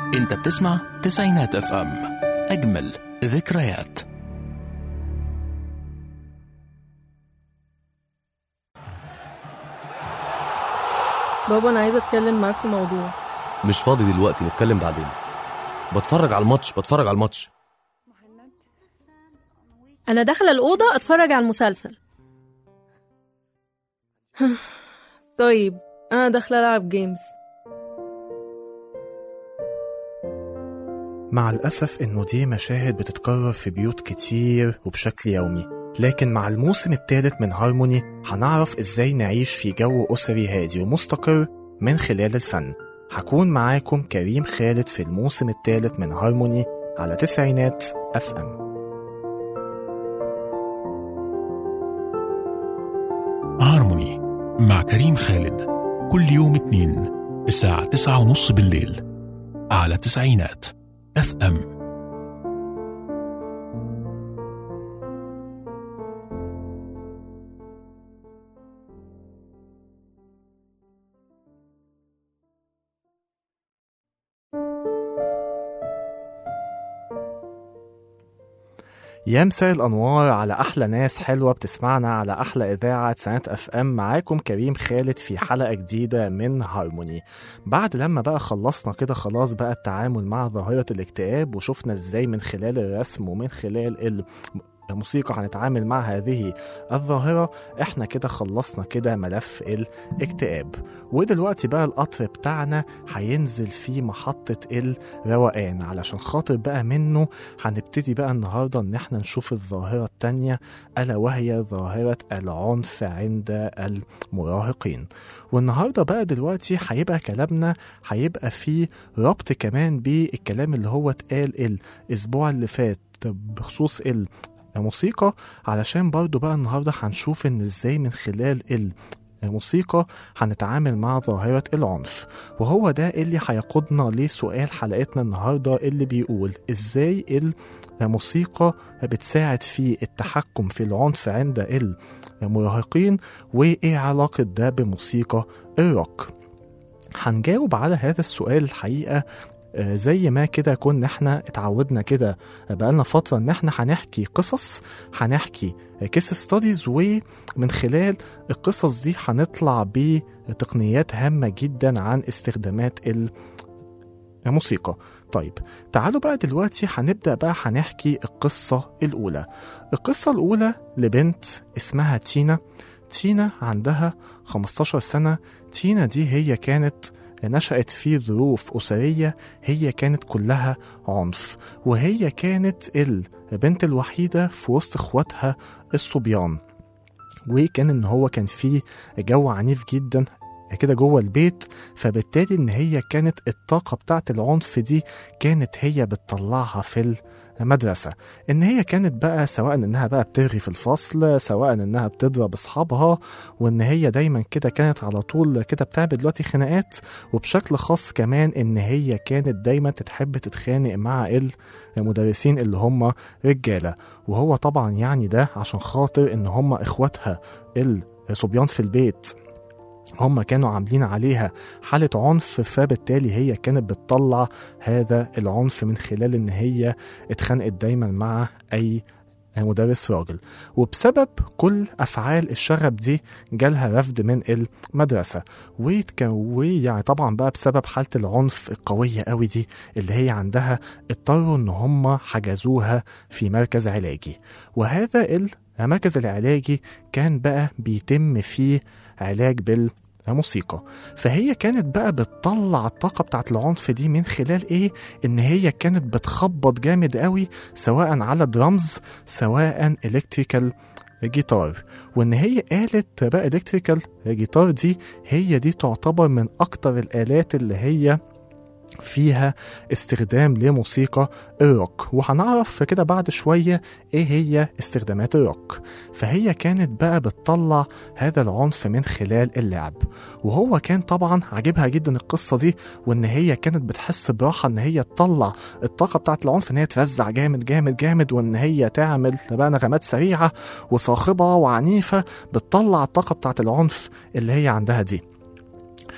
انت بتسمع تسعينات اف ام اجمل ذكريات بابا انا عايزه اتكلم معاك في موضوع مش فاضي دلوقتي نتكلم بعدين بتفرج على الماتش بتفرج على الماتش انا داخله الاوضه اتفرج على المسلسل طيب انا داخله العب جيمز مع الأسف إنه دي مشاهد بتتكرر في بيوت كتير وبشكل يومي لكن مع الموسم الثالث من هارموني هنعرف إزاي نعيش في جو أسري هادي ومستقر من خلال الفن هكون معاكم كريم خالد في الموسم الثالث من هارموني على تسعينات اف ام هارموني مع كريم خالد كل يوم اثنين الساعة تسعة ونص بالليل على تسعينات اف ام يا مساء الأنوار على أحلى ناس حلوة بتسمعنا على أحلى إذاعة سنة أف أم معاكم كريم خالد في حلقة جديدة من هارموني بعد لما بقى خلصنا كده خلاص بقى التعامل مع ظاهرة الاكتئاب وشفنا إزاي من خلال الرسم ومن خلال ال موسيقى هنتعامل مع هذه الظاهرة احنا كده خلصنا كده ملف الاكتئاب ودلوقتي بقى القطر بتاعنا هينزل في محطة الروقان علشان خاطر بقى منه هنبتدي بقى النهاردة ان احنا نشوف الظاهرة التانية ألا وهي ظاهرة العنف عند المراهقين والنهاردة بقى دلوقتي هيبقى كلامنا هيبقى فيه ربط كمان بالكلام اللي هو اتقال الأسبوع اللي فات بخصوص الموسيقى علشان برضو بقى النهاردة هنشوف ان ازاي من خلال الموسيقى هنتعامل مع ظاهرة العنف وهو ده اللي هيقودنا لسؤال حلقتنا النهاردة اللي بيقول ازاي الموسيقى بتساعد في التحكم في العنف عند المراهقين وايه علاقة ده بموسيقى الروك هنجاوب على هذا السؤال الحقيقة آه، زي ما كده كنا احنا اتعودنا كده بقالنا فترة ان احنا هنحكي قصص هنحكي كيس ستاديز ومن خلال القصص دي هنطلع بتقنيات هامة جدا عن استخدامات الموسيقى طيب تعالوا بقى دلوقتي هنبدأ بقى هنحكي القصة الأولى القصة الأولى لبنت اسمها تينا تينا عندها 15 سنة تينا دي هي كانت نشأت في ظروف أسرية هي كانت كلها عنف وهي كانت البنت الوحيدة في وسط إخواتها الصبيان وكان إن هو كان في جو عنيف جدا كده جوه البيت فبالتالي ان هي كانت الطاقه بتاعت العنف دي كانت هي بتطلعها في المدرسه ان هي كانت بقى سواء انها بقى بترغي في الفصل سواء انها بتضرب اصحابها وان هي دايما كده كانت على طول كده بتعمل دلوقتي خناقات وبشكل خاص كمان ان هي كانت دايما تتحب تتخانق مع المدرسين اللي هم رجاله وهو طبعا يعني ده عشان خاطر ان هم اخواتها الصبيان في البيت هم كانوا عاملين عليها حالة عنف فبالتالي هي كانت بتطلع هذا العنف من خلال ان هي اتخانقت دايما مع اي مدرس راجل وبسبب كل افعال الشغب دي جالها رفض من المدرسه ويعني طبعا بقى بسبب حاله العنف القويه قوي دي اللي هي عندها اضطروا ان هم حجزوها في مركز علاجي وهذا المركز العلاجي كان بقى بيتم فيه علاج بال موسيقى فهي كانت بقى بتطلع الطاقة بتاعت العنف دي من خلال ايه ان هي كانت بتخبط جامد قوي سواء على درامز سواء الكتريكال جيتار وان هي قالت بقى الكتريكال جيتار دي هي دي تعتبر من اكتر الالات اللي هي فيها استخدام لموسيقى الروك وهنعرف كده بعد شوية ايه هي استخدامات الروك فهي كانت بقى بتطلع هذا العنف من خلال اللعب وهو كان طبعا عاجبها جدا القصة دي وان هي كانت بتحس براحة ان هي تطلع الطاقة بتاعت العنف ان هي ترزع جامد جامد جامد وان هي تعمل بقى نغمات سريعة وصاخبة وعنيفة بتطلع الطاقة بتاعت العنف اللي هي عندها دي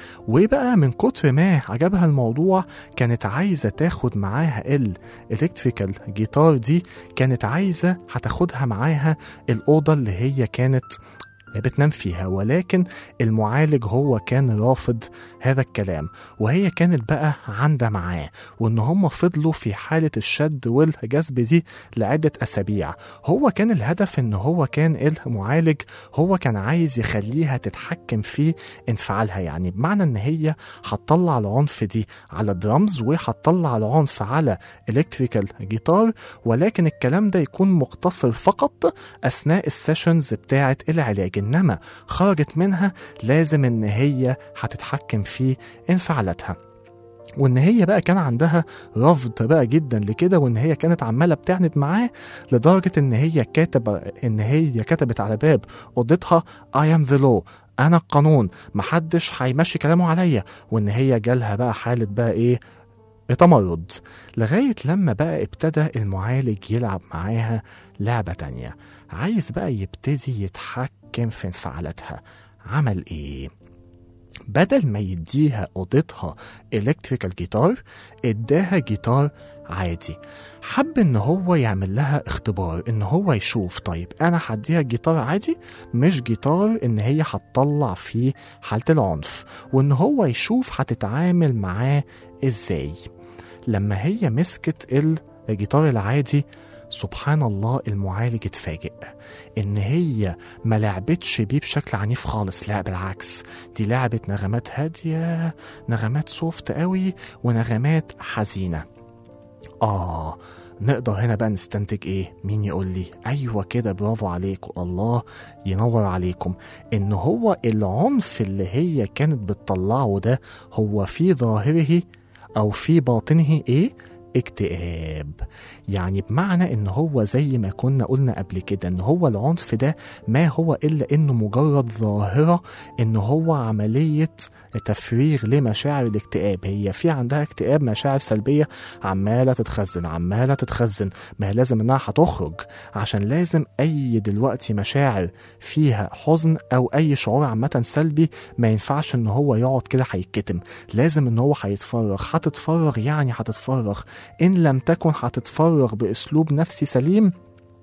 وبقى من كتر ما عجبها الموضوع كانت عايزة تاخد معاها الالكتريكال جيتار دي كانت عايزة هتاخدها معاها الأوضة اللي هي كانت بتنام فيها ولكن المعالج هو كان رافض هذا الكلام وهي كانت بقى عندها معاه وان هم فضلوا في حالة الشد والجذب دي لعدة اسابيع هو كان الهدف ان هو كان المعالج هو كان عايز يخليها تتحكم في انفعالها يعني بمعنى ان هي هتطلع العنف دي على الدرامز وهتطلع العنف على الكتريكال جيتار ولكن الكلام ده يكون مقتصر فقط اثناء السيشنز بتاعه العلاج انما خرجت منها لازم ان هي هتتحكم في انفعالاتها وان هي بقى كان عندها رفض بقى جدا لكده وان هي كانت عماله بتعند معاه لدرجه ان هي كاتب ان هي كتبت على باب اوضتها I am the law انا القانون محدش هيمشي كلامه عليا وان هي جالها بقى حاله بقى ايه تمرد لغاية لما بقى ابتدى المعالج يلعب معاها لعبة تانية عايز بقى يبتدي يتحكم في انفعالاتها عمل ايه؟ بدل ما يديها اوضتها الكتريكال جيتار اداها جيتار عادي حب ان هو يعمل لها اختبار ان هو يشوف طيب انا هديها جيتار عادي مش جيتار ان هي هتطلع فيه حالة العنف وان هو يشوف هتتعامل معاه ازاي لما هي مسكت الجيتار العادي سبحان الله المعالج اتفاجئ ان هي ما لعبتش بيه بشكل عنيف خالص لا بالعكس دي لعبت نغمات هادية نغمات سوفت قوي ونغمات حزينة اه نقدر هنا بقى نستنتج ايه مين يقول لي ايوه كده برافو عليكم الله ينور عليكم ان هو العنف اللي هي كانت بتطلعه ده هو في ظاهره او في باطنه ايه اكتئاب يعني بمعنى ان هو زي ما كنا قلنا قبل كده ان هو العنف ده ما هو الا انه مجرد ظاهره ان هو عمليه تفريغ لمشاعر الاكتئاب هي في عندها اكتئاب مشاعر سلبيه عماله تتخزن عماله تتخزن ما هي لازم انها هتخرج عشان لازم اي دلوقتي مشاعر فيها حزن او اي شعور عامه سلبي ما ينفعش ان هو يقعد كده هيتكتم لازم ان هو هيتفرغ هتتفرغ يعني هتتفرغ ان لم تكن هتتفرغ باسلوب نفسي سليم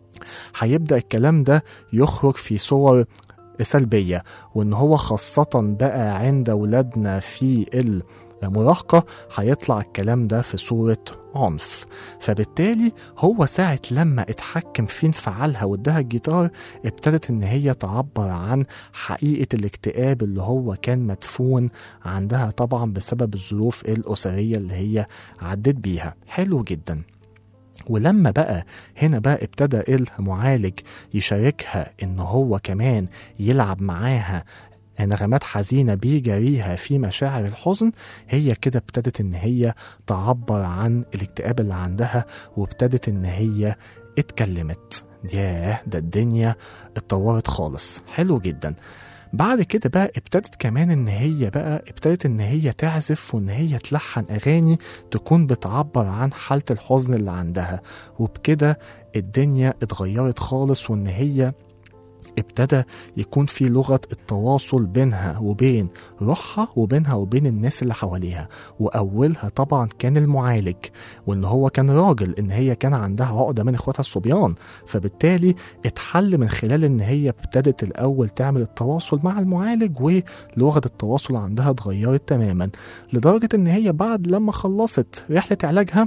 هيبدا الكلام ده يخرج في صور سلبيه وان هو خاصه بقى عند ولادنا في المراهقه هيطلع الكلام ده في صوره عنف فبالتالي هو ساعة لما اتحكم في انفعالها واداها الجيتار ابتدت ان هي تعبر عن حقيقة الاكتئاب اللي هو كان مدفون عندها طبعا بسبب الظروف الأسرية اللي هي عدت بيها حلو جدا ولما بقى هنا بقى ابتدى المعالج يشاركها ان هو كمان يلعب معاها نغمات حزينة بيجريها في مشاعر الحزن هي كده ابتدت ان هي تعبر عن الاكتئاب اللي عندها وابتدت ان هي اتكلمت ياه ده الدنيا اتطورت خالص حلو جدا بعد كده بقى ابتدت كمان ان هي بقى ابتدت ان هي تعزف وان هي تلحن اغاني تكون بتعبر عن حالة الحزن اللي عندها وبكده الدنيا اتغيرت خالص وان هي ابتدى يكون في لغة التواصل بينها وبين روحها وبينها وبين الناس اللي حواليها وأولها طبعا كان المعالج وإن هو كان راجل إن هي كان عندها عقدة من إخواتها الصبيان فبالتالي اتحل من خلال إن هي ابتدت الأول تعمل التواصل مع المعالج ولغة التواصل عندها اتغيرت تماما لدرجة إن هي بعد لما خلصت رحلة علاجها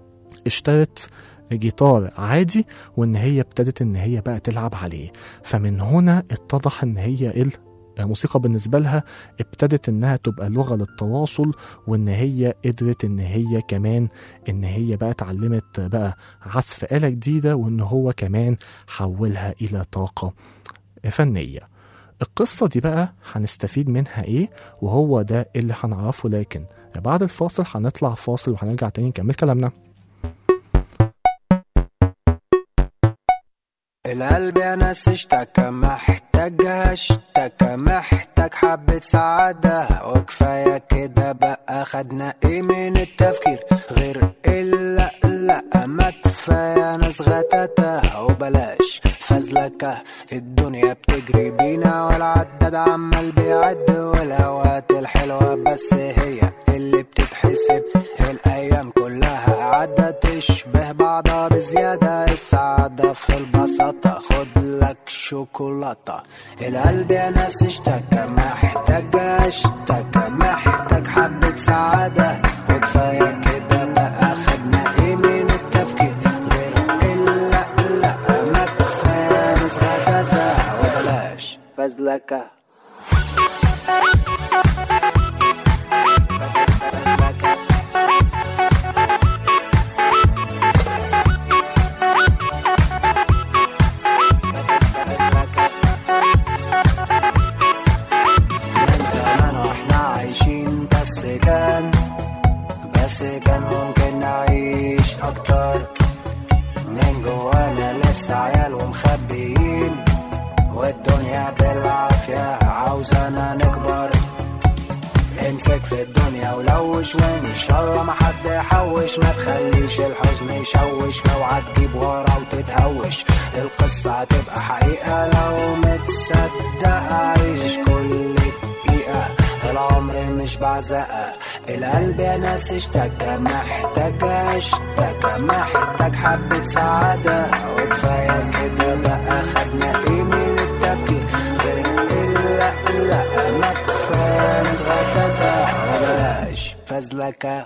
اشترت جيتار عادي وان هي ابتدت ان هي بقى تلعب عليه فمن هنا اتضح ان هي الموسيقى بالنسبة لها ابتدت انها تبقى لغة للتواصل وان هي قدرت ان هي كمان ان هي بقى اتعلمت بقى عزف آلة جديدة وان هو كمان حولها الى طاقة فنية القصة دي بقى هنستفيد منها ايه وهو ده اللي هنعرفه لكن بعد الفاصل هنطلع فاصل وهنرجع تاني نكمل كلامنا القلب يا ناس اشتكى محتاجها اشتكى محتاج حبة سعادة وكفاية كده بقى خدنا ايه من التفكير غير الا لا مكفى وكفاية ناس غتاتة وبلاش فزلكة الدنيا بتجري بينا والعداد عمال بيعد والأوقات الحلوة بس هي اللي بتتحسب الأيام كلها قاعدة تشبه بعضها بزيادة السعادة في البساطة خد لك شوكولاتة القلب يا ناس اشتكى محتاج اشتكى محتاج حبة سعادة وكفاية كده بقى خدنا ايه من التفكير غير الا لا ما كفاية ناس غداتة وبلاش فزلكة من زمان واحنا عايشين بس كان بس كان ممكن نعيش اكتر من جوانا لسه عيال ومخبيين والدنيا بالعافية عاوزانا نكبر امسك في الدنيا ولوش وان شاء الله ما حد يحوش ما تخليش الحزن يشوش اوعى تجيب ورا وتتهوش القصة هتبقى حقيقة لو متصدق عيش كل دقيقة العمر مش بعزقة القلب يا ناس اشتكى محتاج اشتكى محتاج حبة سعادة وكفاية كده بقى خدنا ايه من التفكير غير الا لا ما كفاية ناس غداتة وبلاش فزلكة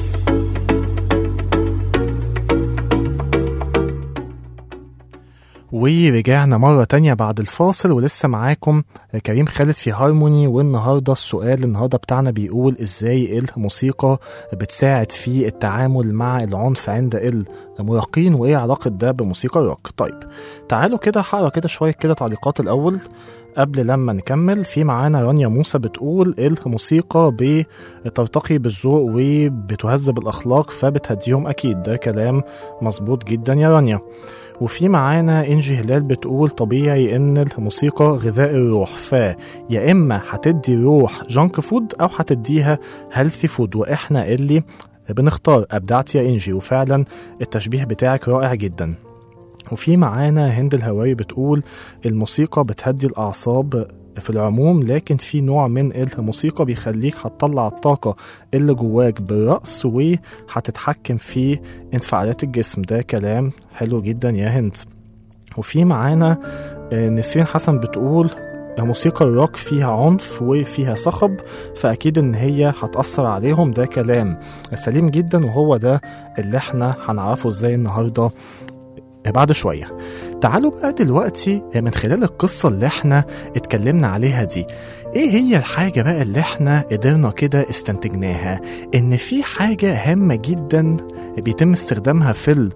ورجعنا مرة تانية بعد الفاصل ولسه معاكم كريم خالد في هارموني والنهاردة السؤال النهاردة بتاعنا بيقول ازاي الموسيقى بتساعد في التعامل مع العنف عند المراهقين وايه علاقة ده بموسيقى الروك طيب تعالوا كده هقرا كده شوية كده تعليقات الأول قبل لما نكمل في معانا رانيا موسى بتقول الموسيقى بترتقي بالذوق وبتهذب الأخلاق فبتهديهم أكيد ده كلام مظبوط جدا يا رانيا وفي معانا انجي هلال بتقول طبيعي ان الموسيقى غذاء الروح فيا اما هتدي روح جانك فود او هتديها هيلثي فود واحنا اللي بنختار ابدعت يا انجي وفعلا التشبيه بتاعك رائع جدا وفي معانا هند الهواري بتقول الموسيقى بتهدي الأعصاب في العموم لكن في نوع من الموسيقى بيخليك هتطلع الطاقة اللي جواك بالرأس وهتتحكم في انفعالات الجسم ده كلام حلو جدا يا هند وفي معانا آه، نسرين حسن بتقول موسيقى الروك فيها عنف وفيها صخب فأكيد إن هي هتأثر عليهم ده كلام سليم جدا وهو ده اللي احنا هنعرفه ازاي النهارده بعد شوية تعالوا بقى دلوقتي من خلال القصة اللي احنا اتكلمنا عليها دي ايه هي الحاجة بقى اللي احنا قدرنا كده استنتجناها ان في حاجة هامة جدا بيتم استخدامها في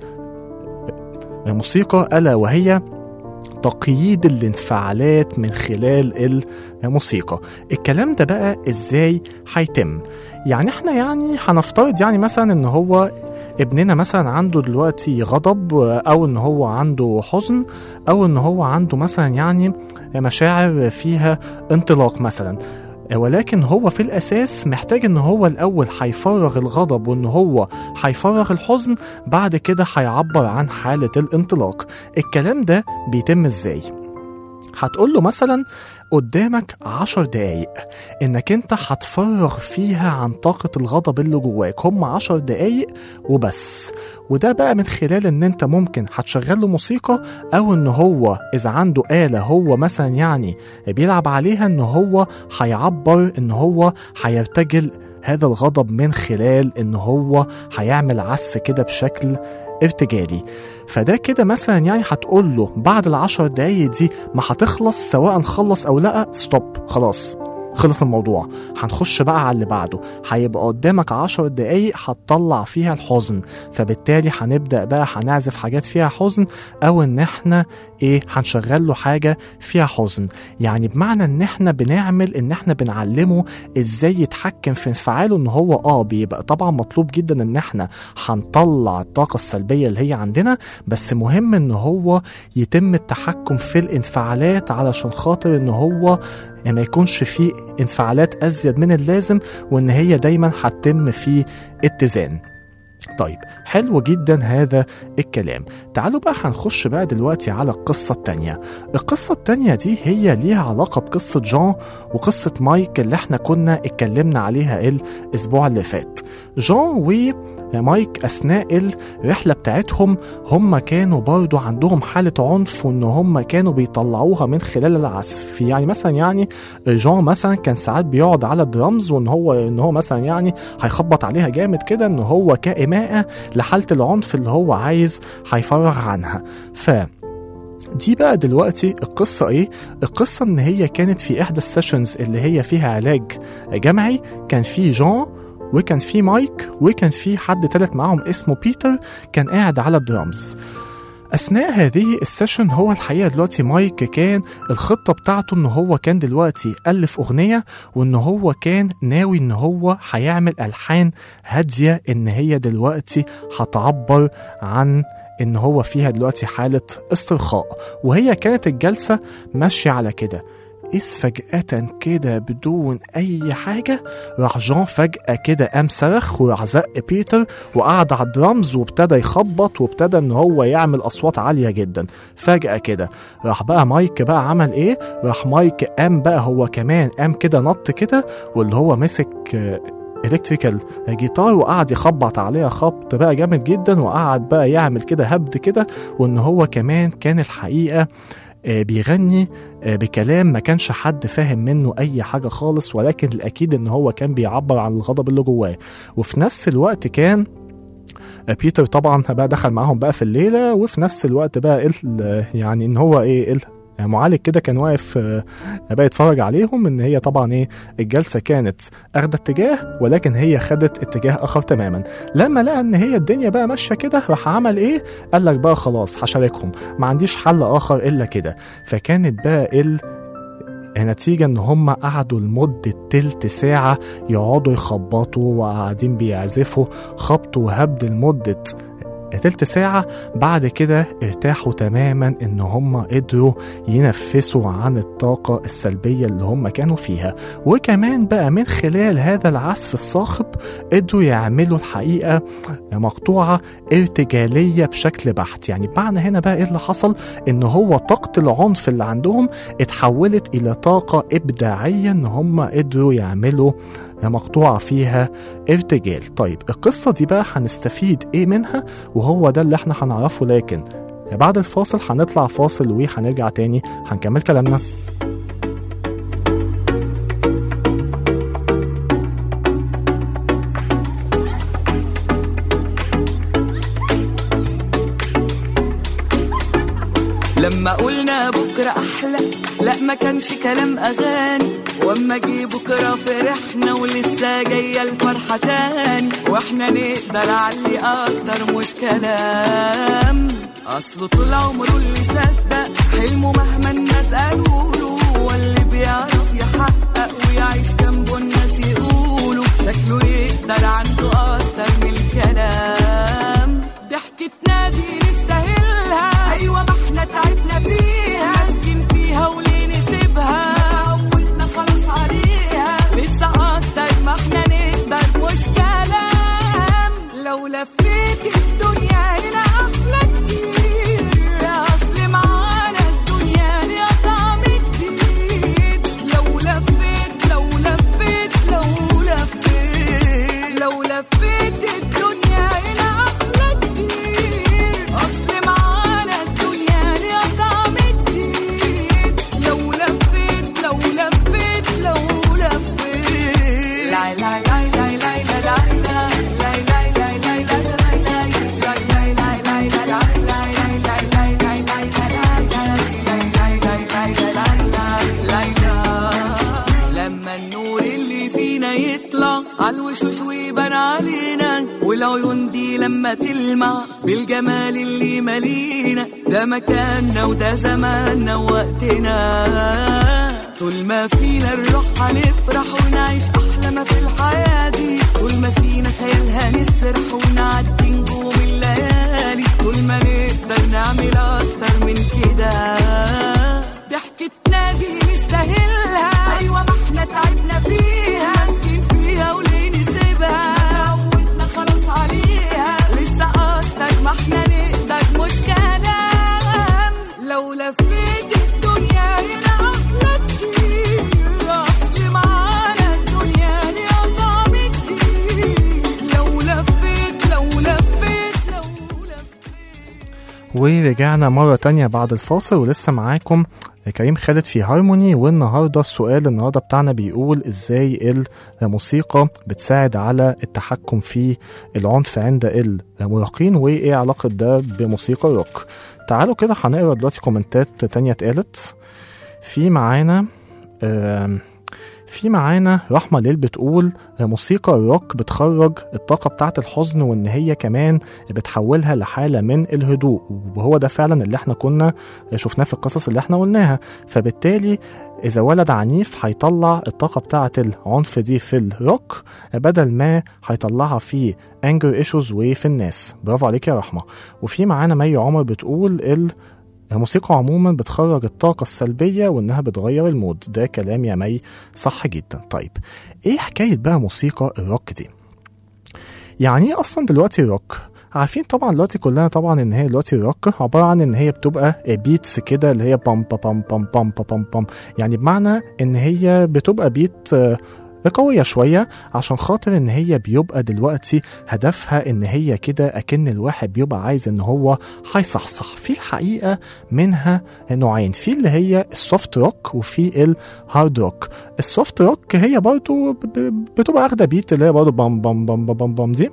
الموسيقى ألا وهي تقييد الانفعالات من خلال الموسيقى الكلام ده بقى ازاي هيتم يعني احنا يعني هنفترض يعني مثلا ان هو ابننا مثلا عنده دلوقتي غضب او ان هو عنده حزن او ان هو عنده مثلا يعني مشاعر فيها انطلاق مثلا ولكن هو في الاساس محتاج ان هو الاول هيفرغ الغضب وان هو هيفرغ الحزن بعد كده هيعبر عن حاله الانطلاق الكلام ده بيتم ازاي هتقول له مثلا قدامك عشر دقايق انك انت هتفرغ فيها عن طاقة الغضب اللي جواك هم عشر دقايق وبس وده بقى من خلال ان انت ممكن هتشغل له موسيقى او ان هو اذا عنده آلة هو مثلا يعني بيلعب عليها ان هو هيعبر ان هو هيرتجل هذا الغضب من خلال ان هو هيعمل عزف كده بشكل ارتجالي فده كده مثلا يعني هتقول له بعد العشر دقايق دي ما هتخلص سواء خلص او لا ستوب خلاص خلص الموضوع هنخش بقى على اللي بعده هيبقى قدامك عشر دقايق هتطلع فيها الحزن فبالتالي هنبدأ بقى هنعزف حاجات فيها حزن او ان احنا ايه هنشغل له حاجة فيها حزن يعني بمعنى ان احنا بنعمل ان احنا بنعلمه ازاي يتحكم في انفعاله ان هو اه بيبقى طبعا مطلوب جدا ان احنا هنطلع الطاقة السلبية اللي هي عندنا بس مهم ان هو يتم التحكم في الانفعالات علشان خاطر ان هو يعني ما يكونش فيه انفعالات ازيد من اللازم وان هي دايما هتتم في اتزان طيب حلو جدا هذا الكلام تعالوا بقى هنخش بقى دلوقتي على القصة التانية القصة التانية دي هي ليها علاقة بقصة جون وقصة مايك اللي احنا كنا اتكلمنا عليها الأسبوع اللي فات جون ومايك أثناء الرحلة بتاعتهم هم كانوا برضو عندهم حالة عنف وإن هم كانوا بيطلعوها من خلال العزف يعني مثلا يعني جون مثلا كان ساعات بيقعد على الدرامز وإن هو إن هو مثلا يعني هيخبط عليها جامد كده إن هو كإماءة لحالة العنف اللي هو عايز هيفرغ عنها ف دي بقى دلوقتي القصة ايه؟ القصة ان هي كانت في احدى السيشنز اللي هي فيها علاج جمعي كان في جون وكان في مايك وكان في حد تالت معاهم اسمه بيتر كان قاعد على الدرامز اثناء هذه السيشن هو الحقيقه دلوقتي مايك كان الخطه بتاعته ان هو كان دلوقتي الف اغنيه وان هو كان ناوي ان هو هيعمل الحان هاديه ان هي دلوقتي هتعبر عن ان هو فيها دلوقتي حاله استرخاء وهي كانت الجلسه ماشيه على كده إذ فجأة كده بدون أي حاجة راح جون فجأة كده قام صرخ وراح زق بيتر وقعد على الدرامز وابتدى يخبط وابتدى إن هو يعمل أصوات عالية جدا فجأة كده راح بقى مايك بقى عمل إيه؟ راح مايك قام بقى هو كمان قام كده نط كده واللي هو مسك الكتريكال جيتار وقعد يخبط عليها خبط بقى جامد جدا وقعد بقى يعمل كده هبد كده وان هو كمان كان الحقيقه بيغني بكلام ما كانش حد فاهم منه اي حاجه خالص ولكن الاكيد ان هو كان بيعبر عن الغضب اللي جواه وفي نفس الوقت كان بيتر طبعا بقى دخل معاهم بقى في الليله وفي نفس الوقت بقى يعني ان هو ايه معالج كده كان واقف بقى يتفرج عليهم ان هي طبعا ايه الجلسه كانت اخدت اتجاه ولكن هي خدت اتجاه اخر تماما لما لقى ان هي الدنيا بقى ماشيه كده راح عمل ايه قال لك بقى خلاص هشاركهم ما عنديش حل اخر الا كده فكانت بقى ال نتيجة ان هم قعدوا لمدة تلت ساعة يقعدوا يخبطوا وقاعدين بيعزفوا خبط وهبد لمدة تلت ساعة بعد كده ارتاحوا تماما ان هم قدروا ينفسوا عن الطاقة السلبية اللي هم كانوا فيها وكمان بقى من خلال هذا العزف الصاخب قدروا يعملوا الحقيقة مقطوعة ارتجالية بشكل بحت يعني معنى هنا بقى ايه اللي حصل ان هو طاقة العنف اللي عندهم اتحولت الى طاقة ابداعية ان هم قدروا يعملوا مقطوعة فيها ارتجال طيب القصة دي بقى هنستفيد ايه منها وهو ده اللي احنا هنعرفه لكن بعد الفاصل هنطلع فاصل وهنرجع تاني هنكمل كلامنا لما قلنا بكرة أحلى لا ما كانش كلام أغاني واما جه بكرة فرحنا ولسه جاية الفرحة تاني واحنا نقدر علي أكتر مش كلام أصله طول عمره اللي صدق حلمه مهما الناس قالوله هو اللي بيعرف يحقق ويعيش جنبه الناس يقولوا شكله يقدر عنده أكتر من الكلام ضحكتنا دي نستاهلها أيوة ما احنا تعبنا فيها ماسكين فيها وليه نسيبها عودنا خلاص عليها لسه أكتر ما احنا نقدر مش كلام لو لفيت الدنيا هنا أحلى كتير أصل معانا الدنيا ليها طعم جديد لو لفيت لو لفيت لو لفيت لو لفيت الدنيا هنا أحلى كتير أصل معانا الدنيا ليها طعم جديد لو لفيت لو لفيت لو لفيت لا لا لا لا لا لا لا لا لما النور اللي فينا يطلع عالوشوش ويبان علينا والعيون دي لما تلمع بالجمال اللي مالينا ده مكاننا وده زماننا ووقتنا طول ما فينا الروح هنفرح ونعيش احلى ما في الحياه دي طول ما فينا خيال هنسرح ونعدي نجوم الليالي طول ما نقدر نعمل اكتر من كده ضحكتنا دي نستاهلها ايوه ما احنا تعبنا فيها ماسكين فيها وليه نسيبها عودنا خلاص عليها ورجعنا مرة تانية بعد الفاصل ولسه معاكم كريم خالد في هارموني والنهاردة السؤال النهاردة بتاعنا بيقول ازاي الموسيقى بتساعد على التحكم في العنف عند المراهقين وايه علاقة ده بموسيقى الروك تعالوا كده هنقرا دلوقتي كومنتات تانية اتقالت في معانا آم، في معانا رحمة ليل بتقول موسيقى الروك بتخرج الطاقة بتاعت الحزن وإن هي كمان بتحولها لحالة من الهدوء وهو ده فعلا اللي احنا كنا شفناه في القصص اللي احنا قلناها فبالتالي إذا ولد عنيف هيطلع الطاقة بتاعت العنف دي في الروك بدل ما هيطلعها في انجر ايشوز وفي الناس برافو عليك يا رحمة وفي معانا مي عمر بتقول ال الموسيقى عموما بتخرج الطاقة السلبية وإنها بتغير المود ده كلام يا مي صح جدا طيب إيه حكاية بقى موسيقى الروك دي يعني إيه أصلا دلوقتي الروك عارفين طبعا دلوقتي كلنا طبعا ان هي دلوقتي الروك عباره عن ان هي بتبقى بيتس كده اللي هي بام بام بام بام بام بام بام يعني بمعنى ان هي بتبقى بيت آه، قوية شوية عشان خاطر ان هي بيبقى دلوقتي هدفها ان هي كده اكن الواحد بيبقى عايز ان هو هيصحصح في الحقيقة منها نوعين في اللي هي السوفت روك وفي الهارد روك السوفت روك هي برضو ب- ب- بتبقى اخده بيت اللي هي برضو بام بام بام بام بام, بام دي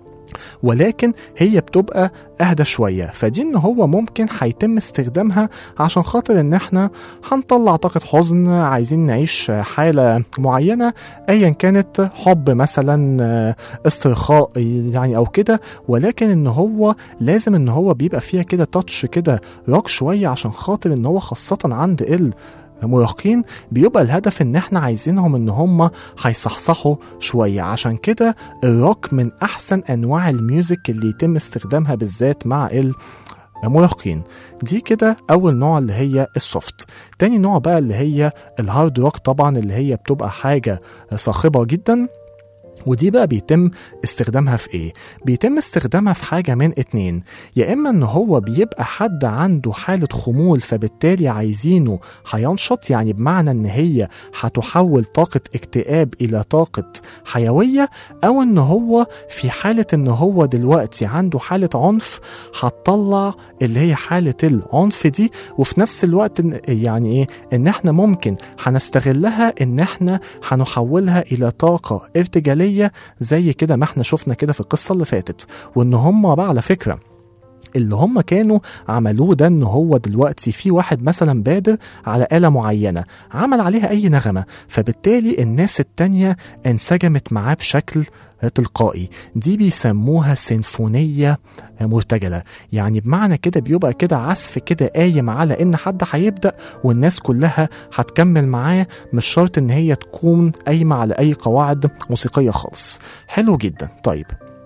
ولكن هي بتبقى اهدى شويه فدي ان هو ممكن هيتم استخدامها عشان خاطر ان احنا هنطلع طاقه حزن عايزين نعيش حاله معينه ايا كانت حب مثلا آه، استرخاء يعني او كده ولكن ان هو لازم ان هو بيبقى فيها كده تاتش كده روك شويه عشان خاطر ان هو خاصه عند ال المراهقين بيبقى الهدف ان احنا عايزينهم ان هم هيصحصحوا شويه عشان كده الروك من احسن انواع الميوزك اللي يتم استخدامها بالذات مع المراهقين دي كده اول نوع اللي هي السوفت تاني نوع بقى اللي هي الهارد روك طبعا اللي هي بتبقى حاجه صاخبه جدا ودي بقى بيتم استخدامها في ايه؟ بيتم استخدامها في حاجة من اتنين يا اما ان هو بيبقى حد عنده حالة خمول فبالتالي عايزينه هينشط يعني بمعنى ان هي هتحول طاقة اكتئاب الى طاقة حيوية او ان هو في حالة ان هو دلوقتي عنده حالة عنف هتطلع اللي هي حالة العنف دي وفي نفس الوقت إن- يعني ايه ان احنا ممكن هنستغلها ان احنا هنحولها الى طاقة ارتجالية زي كده ما احنا شفنا كده في القصة اللي فاتت وان هم بقى على فكرة اللي هم كانوا عملوه ده ان هو دلوقتي في واحد مثلا بادر على آلة معينة عمل عليها أي نغمة فبالتالي الناس التانية انسجمت معاه بشكل تلقائي دي بيسموها سيمفونية مرتجلة يعني بمعنى كده بيبقى كده عزف كده قايم على ان حد هيبدأ والناس كلها هتكمل معاه مش شرط ان هي تكون قايمة على اي قواعد موسيقية خالص حلو جدا طيب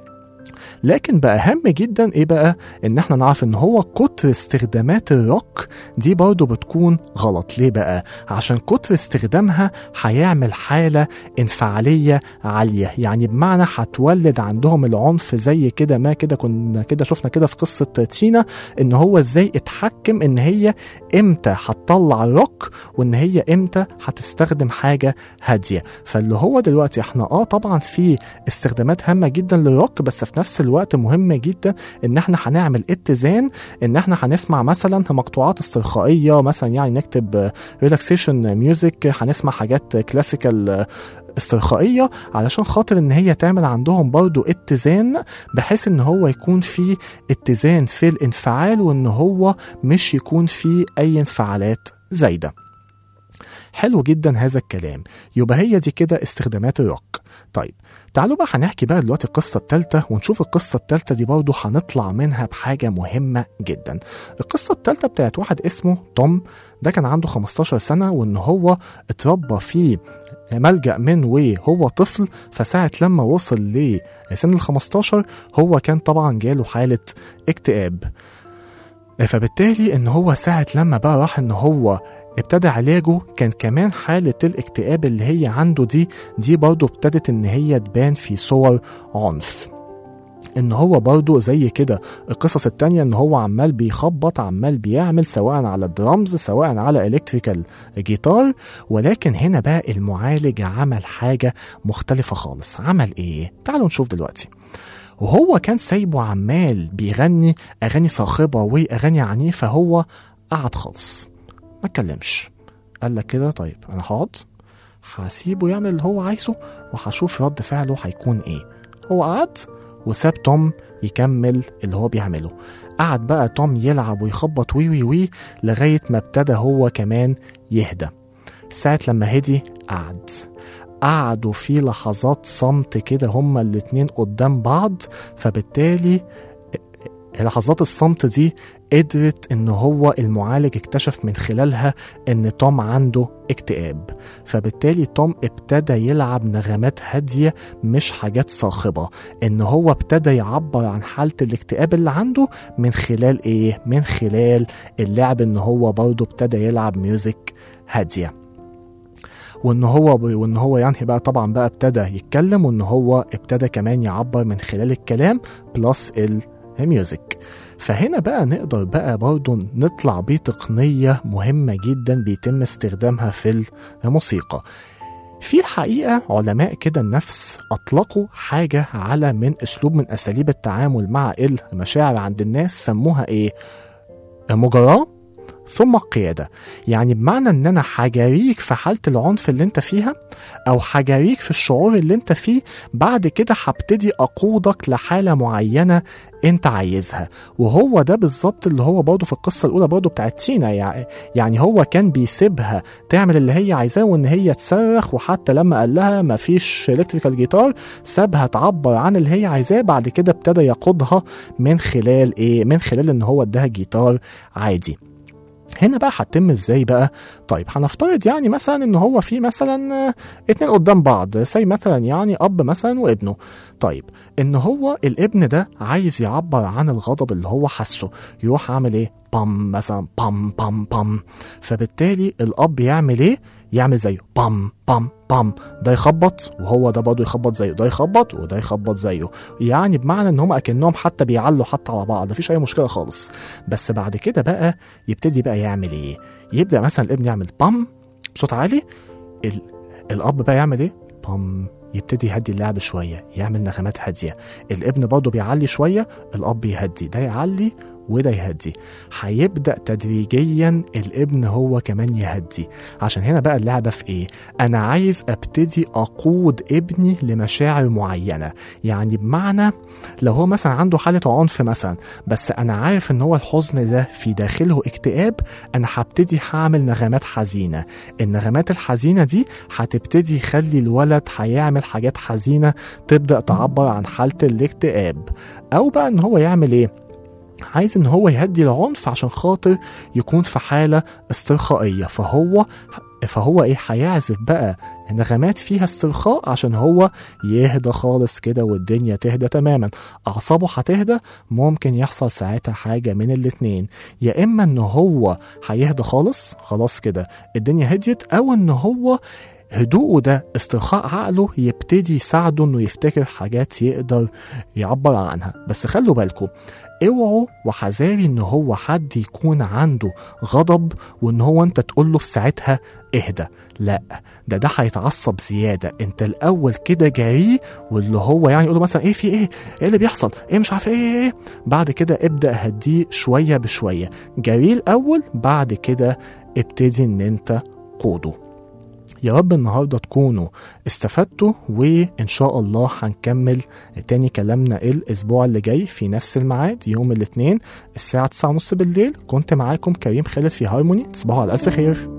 لكن بقى اهم جدا ايه بقى ان احنا نعرف ان هو كتر استخدامات الروك دي برضه بتكون غلط ليه بقى عشان كتر استخدامها هيعمل حاله انفعاليه عاليه يعني بمعنى هتولد عندهم العنف زي كده ما كده كنا كده شفنا كده في قصه تشينا ان هو ازاي اتحكم ان هي امتى هتطلع الروك وان هي امتى هتستخدم حاجه هاديه فاللي هو دلوقتي احنا اه طبعا في استخدامات هامه جدا للروك بس في نفس الوقت مهم جدا ان احنا هنعمل اتزان ان احنا هنسمع مثلا مقطوعات استرخائيه مثلا يعني نكتب ريلاكسيشن ميوزك هنسمع حاجات كلاسيكال استرخائيه علشان خاطر ان هي تعمل عندهم برضو اتزان بحيث ان هو يكون في اتزان في الانفعال وان هو مش يكون في اي انفعالات زايده حلو جدا هذا الكلام يبقى هي دي كده استخدامات الروك طيب تعالوا بقى هنحكي بقى دلوقتي القصة التالتة ونشوف القصة التالتة دي برضه هنطلع منها بحاجة مهمة جدا القصة التالتة بتاعت واحد اسمه توم ده كان عنده 15 سنة وان هو اتربى في ملجأ من وهو طفل فساعة لما وصل لسن ال 15 هو كان طبعا جاله حالة اكتئاب فبالتالي ان هو ساعة لما بقى راح ان هو ابتدى علاجه كان كمان حالة الاكتئاب اللي هي عنده دي دي برضه ابتدت ان هي تبان في صور عنف ان هو برضه زي كده القصص التانية ان هو عمال بيخبط عمال بيعمل سواء على الدرامز سواء على الكتريكال جيتار ولكن هنا بقى المعالج عمل حاجة مختلفة خالص عمل ايه تعالوا نشوف دلوقتي وهو كان سايبه عمال بيغني اغاني صاخبه واغاني عنيفه هو قعد خالص ما اتكلمش قال لك كده طيب انا هقعد هسيبه يعمل اللي هو عايزه وهشوف رد فعله هيكون ايه هو قعد وساب توم يكمل اللي هو بيعمله قعد بقى توم يلعب ويخبط وي وي وي لغاية ما ابتدى هو كمان يهدى ساعة لما هدي قعد قعدوا في لحظات صمت كده هما الاتنين قدام بعض فبالتالي لحظات الصمت دي قدرت ان هو المعالج اكتشف من خلالها ان توم عنده اكتئاب فبالتالي توم ابتدى يلعب نغمات هادية مش حاجات صاخبة ان هو ابتدى يعبر عن حالة الاكتئاب اللي عنده من خلال ايه من خلال اللعب ان هو برضه ابتدى يلعب ميوزك هاديه وان هو وان هو يعني بقى طبعا بقى ابتدى يتكلم وان هو ابتدى كمان يعبر من خلال الكلام بلس الميوزك فهنا بقى نقدر بقى برضه نطلع بتقنية مهمة جدا بيتم استخدامها في الموسيقى في الحقيقة علماء كده النفس أطلقوا حاجة على من أسلوب من أساليب التعامل مع المشاعر عند الناس سموها إيه؟ مجاراة ثم القيادة يعني بمعنى ان انا هجاريك في حالة العنف اللي انت فيها او هجاريك في الشعور اللي انت فيه بعد كده هبتدي اقودك لحالة معينة انت عايزها وهو ده بالظبط اللي هو برضه في القصة الاولى برضه بتاعت تينا يعني, يعني هو كان بيسيبها تعمل اللي هي عايزاه وان هي تصرخ وحتى لما قال لها مفيش الكتريكال جيتار سابها تعبر عن اللي هي عايزاه بعد كده ابتدى يقودها من خلال ايه من خلال ان هو اداها جيتار عادي هنا بقى هتتم ازاي بقى طيب هنفترض يعني مثلا ان هو في مثلا اتنين قدام بعض زي مثلا يعني اب مثلا وابنه طيب ان هو الابن ده عايز يعبر عن الغضب اللي هو حاسه يروح عامل ايه بام مثلا بام بام بام فبالتالي الاب يعمل ايه يعمل زيه بام بام بام ده يخبط وهو ده برضه يخبط زيه ده يخبط وده يخبط زيه يعني بمعنى ان هم اكنهم حتى بيعلوا حتى على بعض مفيش اي مشكله خالص بس بعد كده بقى يبتدي بقى يعمل ايه يبدا مثلا الابن يعمل بام بصوت عالي ال... الاب بقى يعمل ايه بام يبتدي يهدي اللعب شويه يعمل نغمات هاديه الابن برضه بيعلي شويه الاب يهدي ده يعلي وده يهدي هيبدا تدريجيا الابن هو كمان يهدي عشان هنا بقى اللعبه في ايه انا عايز ابتدي اقود ابني لمشاعر معينه يعني بمعنى لو هو مثلا عنده حاله عنف مثلا بس انا عارف ان هو الحزن ده في داخله اكتئاب انا هبتدي هعمل نغمات حزينه النغمات الحزينه دي هتبتدي يخلي الولد هيعمل حاجات حزينه تبدا تعبر عن حاله الاكتئاب او بقى ان هو يعمل ايه عايز ان هو يهدي العنف عشان خاطر يكون في حالة استرخائية فهو فهو ايه هيعزف بقى نغمات فيها استرخاء عشان هو يهدى خالص كده والدنيا تهدى تماما اعصابه هتهدى ممكن يحصل ساعتها حاجه من الاتنين يا اما ان هو هيهدى خالص خلاص كده الدنيا هديت او ان هو هدوءه ده استرخاء عقله يبتدي يساعده انه يفتكر حاجات يقدر يعبر عنها بس خلوا بالكم اوعوا وحذاري ان هو حد يكون عنده غضب وان هو انت تقول له في ساعتها اهدى لا ده ده هيتعصب زياده انت الاول كده جاريه واللي هو يعني يقول له مثلا ايه في ايه ايه اللي بيحصل ايه مش عارف ايه ايه, إيه؟ بعد كده ابدا هديه شويه بشويه جاريه الاول بعد كده ابتدي ان انت قوده يا رب النهارده تكونوا استفدتوا وان شاء الله هنكمل تاني كلامنا الاسبوع اللي جاي في نفس الميعاد يوم الاثنين الساعه 9:30 بالليل كنت معاكم كريم خالد في هارموني تصبحوا على الف خير